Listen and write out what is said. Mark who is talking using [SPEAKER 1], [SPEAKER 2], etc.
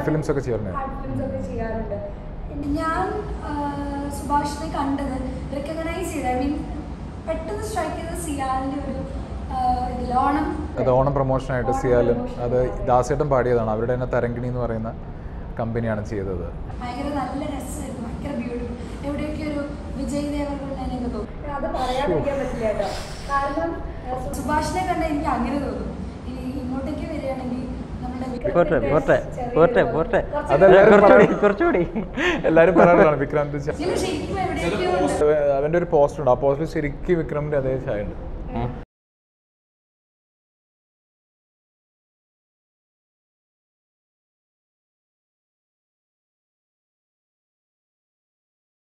[SPEAKER 1] Films ഒക്കെ ചെയ്യാറുണ്ട്
[SPEAKER 2] hard films ഒക്കെ ചെയ്യാറുണ്ട് ഞാൻ ആ, സുഭാഷിനെ കണ്ടത് റെക്കഗ്നൈസ് ചെയ്ത് ഐ മീൻ പെട്ടെന്ന് സ്ട്രൈക്ക് ചെയ്ത സിയാലിൻ്റെ ഒരു ആ, ഇതിൽ ഓണം
[SPEAKER 1] അത് ഓണം പ്രൊമോഷനായിട്ട്
[SPEAKER 2] ഓണം
[SPEAKER 1] സിയാലും
[SPEAKER 2] promotion.
[SPEAKER 1] അത് ദാസേട്ടൻ പാടിയതാണ് അവരുടെ തന്നെ തരങ്കിണി എന്ന് പറയുന്ന കമ്പനിയാണ് ചെയ്തത്
[SPEAKER 2] ഭയങ്കര നല്ല രസമായിരുന്നു ഭയങ്കര ബ്യൂട്ടിഫുൾ എവിടെയൊക്കെ ഒരു വിജയ് ദേവർകൊണ്ടനെയൊക്കെ തോന്നും
[SPEAKER 3] അത് പറയാതിരിക്കാൻ പറ്റില്ല കേട്ടോ കാരണം ആ, സു-
[SPEAKER 2] സുഭാഷിനെ കണ്ട എനിക്ക് അങ്ങനെ തോന്നും ഇനി ഇങ്ങോട്ടേക്ക് വരികയാണെങ്കിൽ നമ്മുടെ
[SPEAKER 4] പോട്ടെ പോട്ടെ പോട്ടെ പോട്ടെ
[SPEAKER 1] അതെല്ലാവരും
[SPEAKER 4] കുറച്ചുകൂടി
[SPEAKER 1] പറയും.
[SPEAKER 4] കുറച്ചുകൂടി
[SPEAKER 1] എല്ലാവരും പറയാറുള്ളതാണ് വിക്രാന്ത് ച-
[SPEAKER 2] ഇതിൽ ശരിക്കും എവിടെയൊക്കെയോ ഉണ്ട്
[SPEAKER 1] അവൻ്റെ ഒരു പോസ്റ്റർ ഉണ്ട് ആ പോസ്റ്ററിൽ ശരിക്കും വിക്രമിൻ്റെ അതേ ചായ ഉണ്ട്